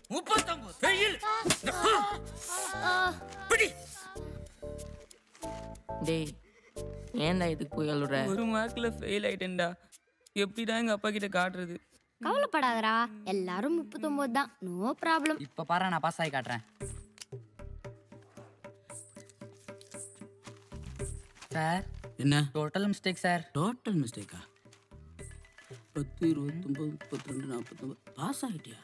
முப்பத்தொன்பது வெயில் பிடி டேய் ஏன்டா இதுக்கு போய் அழுற ஒரு மார்க்ல ஃபெயில் ஆயிட்டேன்டா எப்படிடா எங்க அப்பா கிட்ட காட்டுறது கவலைப்படாதடா எல்லாரும் முப்பத்தொன்பது தான் நோ ப்ராப்ளம் இப்ப பாரு நான் பாஸ் ஆகி காட்டுறேன் சார் என்ன டோட்டல் மிஸ்டேக் சார் டோட்டல் மிஸ்டேக்கா பத்து இருபத்தொம்பது முப்பத்தி ரெண்டு நாற்பத்தொம்பது பாஸ் ஆகிட்டியா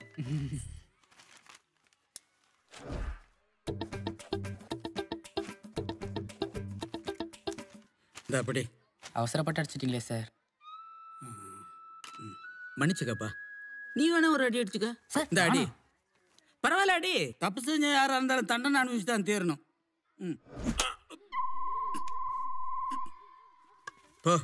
இந்த அப்படி அவசரப்பட்டு அடிச்சிட்டீங்களே சார் மன்னிச்சுக்கப்பா நீ வேணா ஒரு அடி அடிச்சுக்க சார், இந்த அடி நானா? பரவாயில்ல அடி தப்பு செஞ்ச யாரா இருந்தாலும் தண்டனை அனுபவிச்சு தான் தீரணும் ம். போ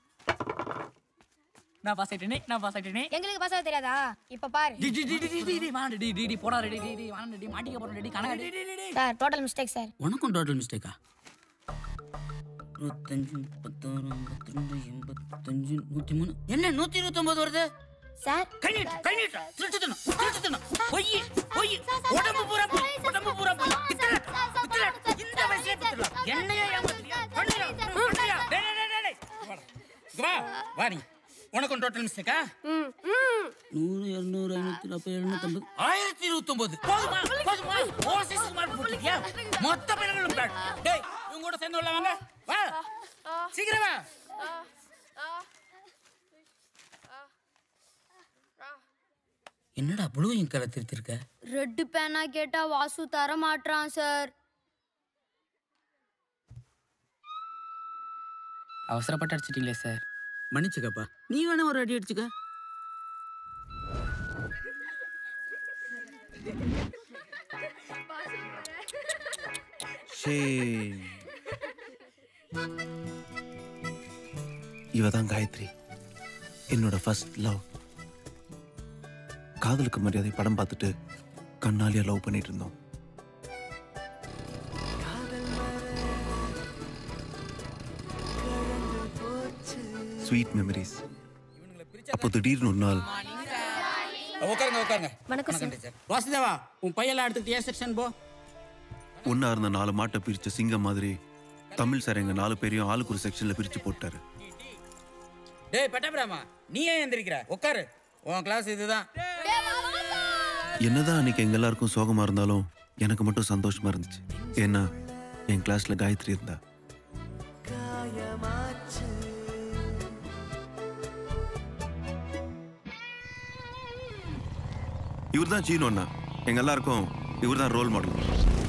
நான் பாஸ் ஆயிட்டேனே நான் பாஸ் ஆயிட்டேனே எங்களுக்கு பசங்க தெரியாதா இப்ப பாரு டி டி டி டி டி டி டி வாணா டி டி டி போடா ரெடி டி டி வாணா டி மாட்டிக்க போறோம் ரெடி கணக்கு டி டி டி டி சார் டோட்டல் மிஸ்டேக் சார் உனக்கும் டோட்டல் மிஸ்டேக்கா இருபத்தஞ்சு முப்பத்தாறு ஐம்பத்தி ரெண்டு எண்பத்தஞ்சு நூற்றி மூணு என்ன நூற்றி இருபத்தொம்பது வருது சார் கை நீட்டு, கை நீட்டு. திருட்டுத்தனம், திருட்டுத்தனம். பொய், பொய். உடம்பு பூரா பொய், உடம்பு பூரா பொய். பித்தளை, பித்தளை. இந்த வயசுலயே பித்தளை. என்னையா ஏமாத்துறியா? பண்ணியா? பண்ணியா? டேய், டேய், டேய், டேய். வாடா. இங்க வா, வா நீ. உனக்கும் டோட்டல் மிஸ்டேக்கா நூறு இருநூறு ஐநூத்தி நாற்பது எழுநூத்தம்பது ஆயிரத்தி இருபத்தொன்பது போதுமா போதுமா ஓசிஸ் மார்க் போட்டிருக்கியா மொத்த பேர்களும் பேட் டேய் இவங்க கூட சேர்ந்து உள்ள வாங்க வா சீக்கிரம் வா என்னடா ப்ளூ இங்க் கலர் திருத்திருக்க ரெட்டு பேனா கேட்டா வாசு தர மாட்றான் சார் அவசரப்பட்டு அடிச்சிட்டீங்களே சார் மன்னிச்சுக்கப்பா நீ வேணா ஒரு அடி அடிச்சுக்க ஷேம் இவ தான் காயத்ரி என்னோட ஃபர்ஸ்ட் லவ் காதலுக்கு மரியாதை படம் பார்த்துட்டு கண்ணாலியா லவ் பண்ணிட்டு இருந்தோம் ஸ்வீட் மெமரிஸ் அப்போ திடீர்னு ஒரு நாள் உட்காருங்க உட்காருங்க வணக்கம் சார். டீச்சர் வாசுதேவா உன் பையெல்லாம் எடுத்துக்கிட்டு ஏ செக்ஷன் போ ஒன்னா இருந்த நாலு மாட்டை பிரிச்ச சிங்கம் மாதிரி தமிழ் சார் எங்க நாலு பேரையும் ஆளுக்கு ஒரு செக்ஷன்ல பிரிச்சு போட்டாரு டேய் பட்டபிராமா நீ ஏன் எந்திரிக்கிற உட்காரு உன் கிளாஸ் இதுதான் என்னதான் அன்னைக்கு எங்க எல்லாருக்கும் சோகமா இருந்தாலும் எனக்கு மட்டும் சந்தோஷமா இருந்துச்சு ஏன்னா என் கிளாஸ்ல காயத்ரி இருந்தா இவர் தான் சீனு அண்ணா எங்க எல்லாருக்கும் இவர் தான் ரோல் மாடல்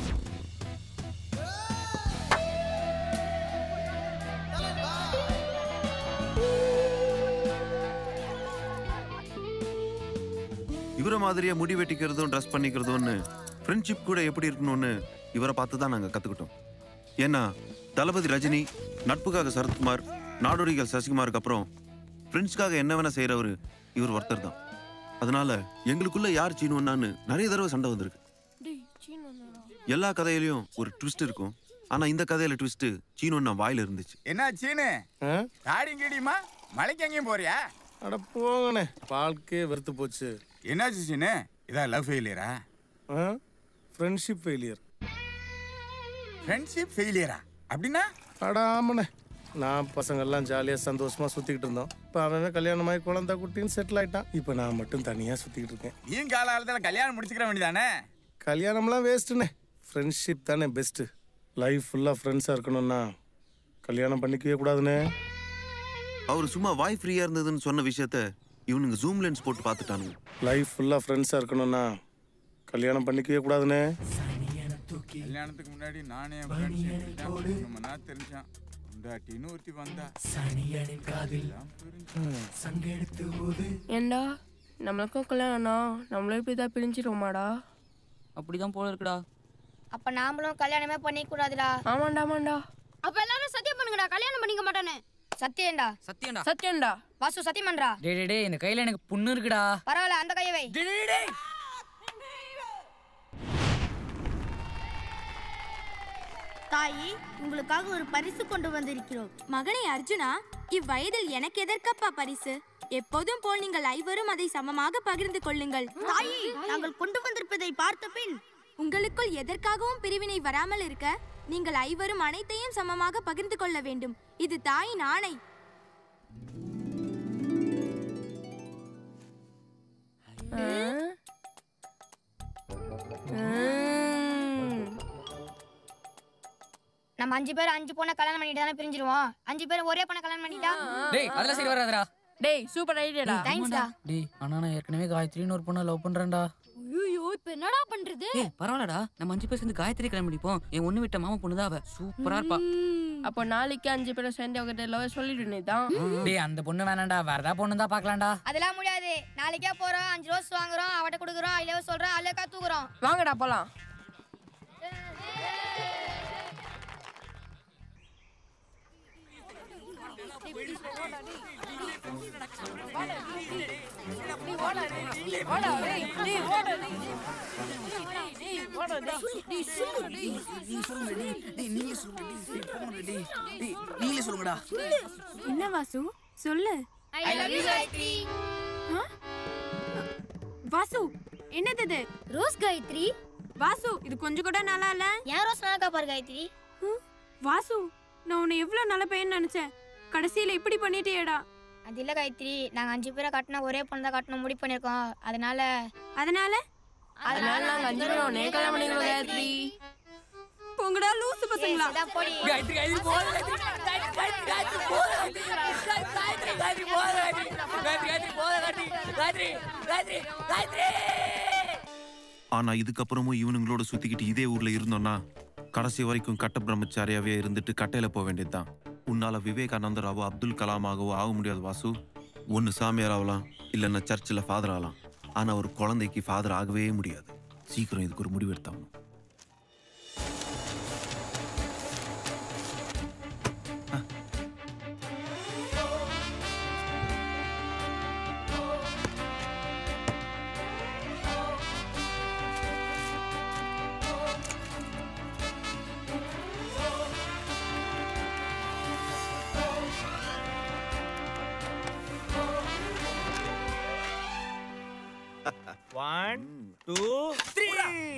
இவரை மாதிரியே முடி வெட்டிக்கிறதும் ட்ரெஸ் பண்ணிக்கிறதும்னு ஃப்ரெண்ட்ஷிப் கூட எப்படி இருக்கணும்னு இவரை பார்த்து தான் நாங்கள் கற்றுக்கிட்டோம் ஏன்னா தளபதி ரஜினி நட்புக்காக சரத்குமார் நாடோடிகள் சசிகுமாருக்கு அப்புறம் ஃப்ரெண்ட்ஸ்க்காக என்ன வேணா செய்கிறவர் இவர் ஒருத்தர் தான் அதனால எங்களுக்குள்ள யார் சீனுவன்னான்னு நிறைய தடவை சண்டை வந்திருக்கு எல்லா கதையிலயும் ஒரு ட்விஸ்ட் இருக்கும் ஆனா இந்த கதையில ட்விஸ்ட் சீனுவன்னா வாயில இருந்துச்சு என்ன சீனு காடியும் கீடியுமா மலைக்கு எங்கேயும் போறியா அட போங்கண்ணே வாழ்க்கையே வெறுத்து போச்சு என்னாச்சு சீனு இதான் லவ் ஃபெயிலியரா ஃப்ரெண்ட்ஷிப் ஃபெயிலியர் ஃப்ரெண்ட்ஷிப் ஃபெயிலியரா அப்படின்னா அட ஆமாண்ணே நான் பசங்கள்லாம் ஜாலியாக சந்தோஷமா சுற்றிக்கிட்டு இருந்தோம் இப்போ அவன் கல்யாணமாகி குழந்தை குட்டின்னு செட்டில் ஆயிட்டான் இப்போ நான் மட்டும் தனியாக சுற்றிக்கிட்டு இருக்கேன் நீயும் காலகாலத்தில் கல்யாணம் முடிச்சுக்கிற வேண்டியதானே கல்யாணம்லாம் வேஸ்ட்டுண்ணே ஃப்ரெண்ட்ஷிப் தானே பெஸ்ட்டு லைஃப் ஃபுல்லாக ஃப்ரெண்ட்ஸாக இருக்கணும்னா கல்யாணம் பண்ணிக்கவே கூடாதுண்ணே அவர் சும்மா வாய் ஃப்ரீயா இருந்ததுன்னு சொன்ன விஷயத்த இவனுங்க ஜூம் லென்ஸ் போட்டு பார்த்துட்டானுங்க லைஃப் ஃபுல்லாக ஃப்ரெண்ட்ஸாக இருக்கணும்னா கல்யாணம் பண்ணிக்கவே கூடாதுண்ணே கல்யாணத்துக்கு முன்னாடி நானே என் ஃப்ரெண்ட்ஸ் நம்ம நான் தெரிஞ்சான் உண்டாட்டின்னு ஒருத்தி வந்தா எல்லாம் புரிஞ்சு. ஏண்டா நம்மளுக்கும் கல்யாணம்னா நம்மளே இப்படி தான் பிரிஞ்சிருவோமாடா அப்படிதான் போல இருக்குடா அப்ப நாமளும் கல்யாணமே பண்ணிக்க கூடாதுடா ஆமாண்டா ஆமாண்டா அப்ப எல்லாரும் சத்தியம் பண்ணுங்கடா கல்யாணம் பண்ணிக்க மாட்டானே சத்தியம்டா சத்தியம்டா சத்தியம்டா வாசு சத்தியம் பண்றா டே டே டே இந்த கையில எனக்கு புண்ணு இருக்குடா பரவாயில்ல அந்த கையை வை டேய், டேய், டேய். தாயி உங்களுக்காக ஒரு பரிசு கொண்டு வந்திருக்கிறோம் மகனே அர்ஜுனா இவ்வயதில் எனக்கு எதற்கப்பா பரிசு எப்போதும் போல் நீங்கள் ஐவரும் அதை சமமாக பகிர்ந்து கொள்ளுங்கள் தாயி நாங்கள் கொண்டு வந்திருப்பதை அதை பார்த்த பின் உங்களுக்குள் எதற்காகவும் பிரிவினை வராமல் இருக்க நீங்கள் ஐவரும் அனைத்தையும் சமமாக பகிர்ந்து கொள்ள வேண்டும் இது தாயின் ஆணை நம்ம அஞ்சு பேர் அஞ்சு பொண்ணை கல்யாணம் பண்ணிட்டு தானே பிரிஞ்சிருவோம் அஞ்சு பேர் ஒரே பொண்ணை கல்யாணம் பண்ணிட்டா டேய் அதெல்லாம் சரி வராதுடா டேய் சூப்பர் ஐடியாடா தேங்க்ஸ்டா டேய் ஆனா நான் ஏற்கனவே காயத்ரின்னு ஒரு பொண்ணை லவ் பண்றேன்டா ஐயோ இப்போ என்னடா பண்றது ஏய் பரவாயில்லடா நம்ம அஞ்சு பேர் சேர்ந்து காயத்ரி கல்யாணம் பண்ணிப்போம் என் ஒண்ணு விட்ட மாமா பொண்ணு தான் அவ சூப்பரா இருப்பா அப்போ நாளைக்கு அஞ்சு பேரும் சேர்ந்து அவங்க லவ் சொல்லிட்டு தான் டேய் அந்த பொண்ணு வேணாம்டா வேற ஏதாவது பொண்ணு தான் பாக்கலாம்டா அதெல்லாம் முடியாது நாளைக்கே போறோம் அஞ்சு ரோஸ் வாங்குறோம் அவட்ட கொடுக்குறோம் இல்லையோ சொல்றோம் அல்லக்கா தூக்குறோம் வாங்கடா போலாம் நீங்களே சொல்லுங்கடா என்ன வாசு சொல்லு I love you Gayathri Vasu என்னது இது ரோஸ் காயத்ரி வாசு இது கொஞ்சம் கூட நல்லா இல்ல ஏன் ரோஸ் நல்லா பாரு காயத்ரி ஹம், வாசு நான் உன்னை எவ்வளவு நல்ல பையன் நினைச்சேன் கடைசியில இப்படி பண்ணிட்டியேடா அது இல்ல காயத்ரி நாங்க அஞ்சு பேரை கட்டின ஒரே பொண்ணு தான் கட்டணும் முடிவு பண்ணிருக்கோம் அதனால அதனால அதனால நாங்க அஞ்சு பேரும் உன்னையே கல்யாணம் பண்ணிக்கிறோம் காயத்ரி போங்கடா லூசு பசங்களா இதான் போடி காயத்ரி காயத்ரி போகாத காயத்ரி காயத்ரி காயத்ரி போகாத காயத்ரி காயத்ரி போகாத காயத்ரி காயத்ரி காயத்ரி போகாத காயத்ரி காயத்ரி காயத்ரி காயத்ரி ஆனா இதுக்கப்புறமும் இவனுங்களோட சுத்திக்கிட்டு இதே ஊர்ல இருந்தோம்னா கடைசி வரைக்கும் கட்ட பிரம்மச்சாரியாவே இருந்துட்டு கட்டையில போக வேண்டியதுதான் உன்னால விவேகானந்தராவோ அப்துல் கலாமாகவோ ஆக முடியாது வாசு ஒன்னு சாமியார் ஆகலாம் இல்லைன்னா சர்ச்சில் ஃபாதர் ஆகலாம் ஆனா ஒரு குழந்தைக்கு ஃபாதர் ஆகவே முடியாது சீக்கிரம் இதுக்கு ஒரு முடிவு எடுத்தாகணும் ஒன் டூ த்ரீ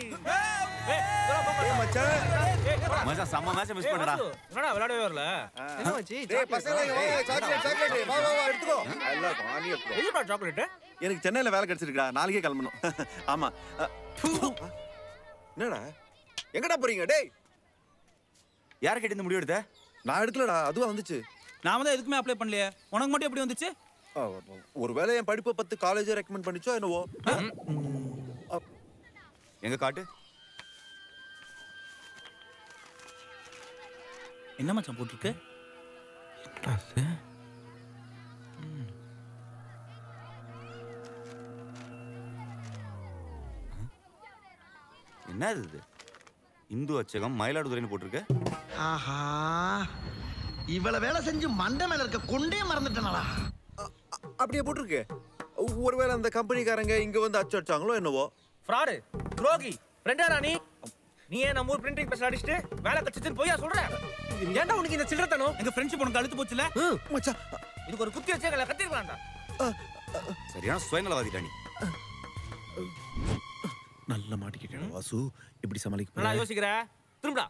மச்சான் செம்ம மேட்ச் மிஸ் பண்ணடா என்னடா விளையாடவே வரல என்ன மச்சி எதுடா சாக்லேட் எனக்கு சென்னையில வேலை கிடைச்சிருக்கா நாளைக்கே கிளம்பணும் ஆமா அ, பூ. என்னடா எங்கடா போறீங்க டேய் யார் கிட்ட இந்த முடிவு எடுத்த நான் எடுக்கலடா அதுவா வந்துச்சு நாம தான் எதுக்குமே அப்ளை பண்ணலையே உனக்கு மட்டும் எப்படி வந்துச்சு அ, ஒருவேளை என் படிப்பை பத்து காலேஜே ரெக்கமெண்ட் பண்ணிச்சோ என்னவோ எங்க காட்டு என்ன மச்சான் போட்டிருக்கு என்ன இது இந்து அச்சகம் மயிலாடுதுறைன்னு போட்டிருக்க ஆஹா இவ்வளவு வேலை செஞ்சு மண்டை மேல இருக்க கொண்டே மறந்துட்டனடா அப்படியே போட்டிருக்கு ஒருவேளை அந்த கம்பெனிக்காரங்க இங்க வந்து அச்சு அடிச்சாங்களோ என்னவோ ஃப்ராடு துரோகி ஃப்ரெண்டா ராணி நீ ஏன் நம்ம ஊர் பிரிண்டிங் பிரஸ் அடிச்சுட்டு வேலை கச்சிச்சுன்னு போயா சொல்ற ஏன்டா உனக்கு இந்த சில்லறத்தனம் எங்க ஃப்ரெண்ட்ஷிப் உனக்கு அழுத்து போச்சுல மச்சான் இதுக்கு ஒரு குத்தி வச்சே கத்திருக்கலாம்டா சரியான சுயநலவாதிடா நீ நல்ல மாட்டிக்கிட்டேன் வாசு எப்படி சமாளிக்க நல்லா போற? யோசிக்கிற திரும்படா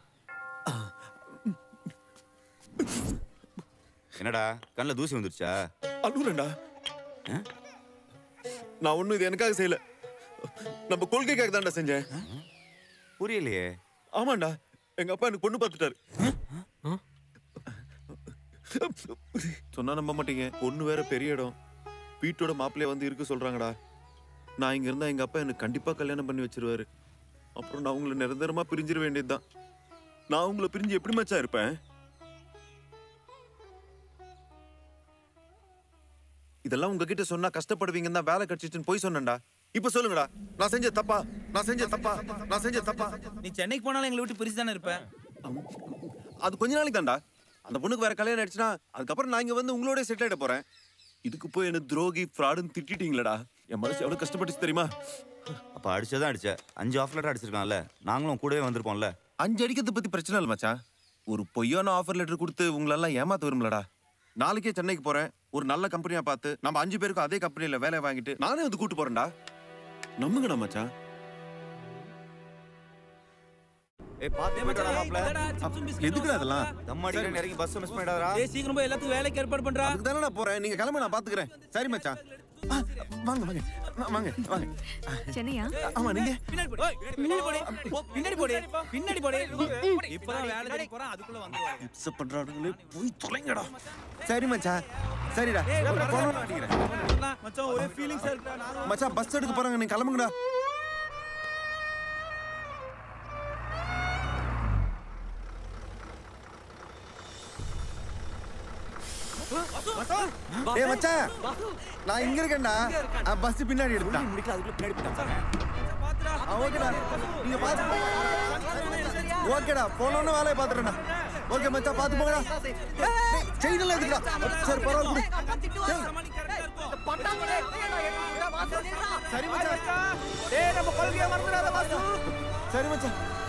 என்னடா கண்ணில் தூசி வந்துருச்சா அழுகுறேன்டா நான் ஒண்ணும் இது எனக்காக செய்யல நம்ம கொள்கைக்காக தான்டா செஞ்சேன் புரியலையே ஆமாண்டா எங்க அப்பா எனக்கு பொண்ணு பார்த்துட்டாரு சொன்னா நம்ப மாட்டீங்க பொண்ணு வேற பெரிய இடம் வீட்டோட மாப்பிள்ளைய வந்து இருக்க சொல்றாங்கடா நான் இங்க இருந்தா எங்க அப்பா எனக்கு கண்டிப்பா கல்யாணம் பண்ணி வச்சிருவாரு அப்புறம் நான் உங்களை நிரந்தரமா பிரிஞ்சிட வேண்டியதுதான் நான் உங்களை பிரிஞ்சு எப்படி மச்சான் இருப்பேன் இதெல்லாம் உங்ககிட்ட சொன்னா கஷ்டப்படுவீங்கன்னு தான் வேலை கிடைச்சிச்சுன்னு போய் சொன்னேன்டா இப்ப சொல்லுங்கடா நான் செஞ்ச தப்பா நான் செஞ்ச தப்பா நான் செஞ்ச தப்பா நீ சென்னைக்கு போனாலும் எங்களை விட்டு பிரிச்சு தானே இருப்ப அது கொஞ்ச நாளைக்கு தான்டா அந்த பொண்ணுக்கு வேற கல்யாணம் ஆயிடுச்சுன்னா அதுக்கப்புறம் நான் இங்க வந்து உங்களோட செட்டில் ஆயிட போறேன் இதுக்கு போய் என்ன துரோகி ஃப்ராடுன்னு திட்டிட்டீங்களடா என் மனசு எவ்வளவு கஷ்டப்பட்டுச்சு தெரியுமா அப்ப அடிச்சதான் அடிச்ச அஞ்சு ஆஃப் லெட்டர் அடிச்சிருக்கான்ல நாங்களும் கூடவே வந்திருப்போம்ல அஞ்சு அடிக்கிறது பத்தி பிரச்சனை இல்லை மச்சான் ஒரு பொய்யான ஆஃபர் லெட்டர் கொடுத்து உங்களெல்லாம் ஏமாத்த விரும்பலடா நாளைக்கே சென்னைக்கு போறேன் ஒரு நல்ல கம்பெனியா பார்த்து நம்ம அஞ்சு பேருக்கும் அதே கம்பெனில வேலை வாங்கிட்டு நானே வந்து கூட்டு போறேன்டா நம்புங்கடா மச்சான் ஏய் பாத்து போயிட்டு மாப்ள எதுக்குடா அதெல்லாம் தம் அடிக்கிறேன் இறங்கி பஸ் மிஸ் பண்ணிடாதடா ஏய் சீக்கிரம் போய் எல்லாத்துக்கும் வேலைக்கு ஏற்பாடு பண்றா அதுக்கு தானே நான் போறேன் நீங்க கிளம்ப நான் பாத்துக்கிறேன் சரி மச்சான் ஆ, வாங்க வாங்க வாங்க வாங்க சென்னையா ஆமா நீங்க பின்னாடி போடு பின்னாடி போடு போ, பின்னாடி போடு பின்னாடி போடு இப்பதான் வேலை தேடி போறான் அதுக்குள்ள வந்துருவாங்க இப்ஸ் பண்றானுங்களே போய் தொலைங்கடா சரி மச்சான் சரிடா போனோம் அடிக்கிறேன் மச்சான் ஒரே ஃபீலிங்ஸா இருக்கா நானும் மச்சான் பஸ் எடுக்க போறாங்க நீங்க கிளம்புங்கடா ஏ மச்சான் நான் இங்க இருக்கேன்டா பஸ் பின்னாடி எடுத்துடா முடிக்கல அதுக்குள்ள பின்னாடி போயிட்டாங்க ஆ, ஓகேடா நீங்க பாத்து ஓகேடா போனோன்னு வேலையை பாத்துறேன்டா ஓகே மச்சான் பாத்து போங்கடா செயின் எல்லாம் இருக்குடா சரி பரவாயில்ல சரி மச்சான் ஏய் நம்ம கொள்கையை மறந்துடாத பாசு சரி மச்சான்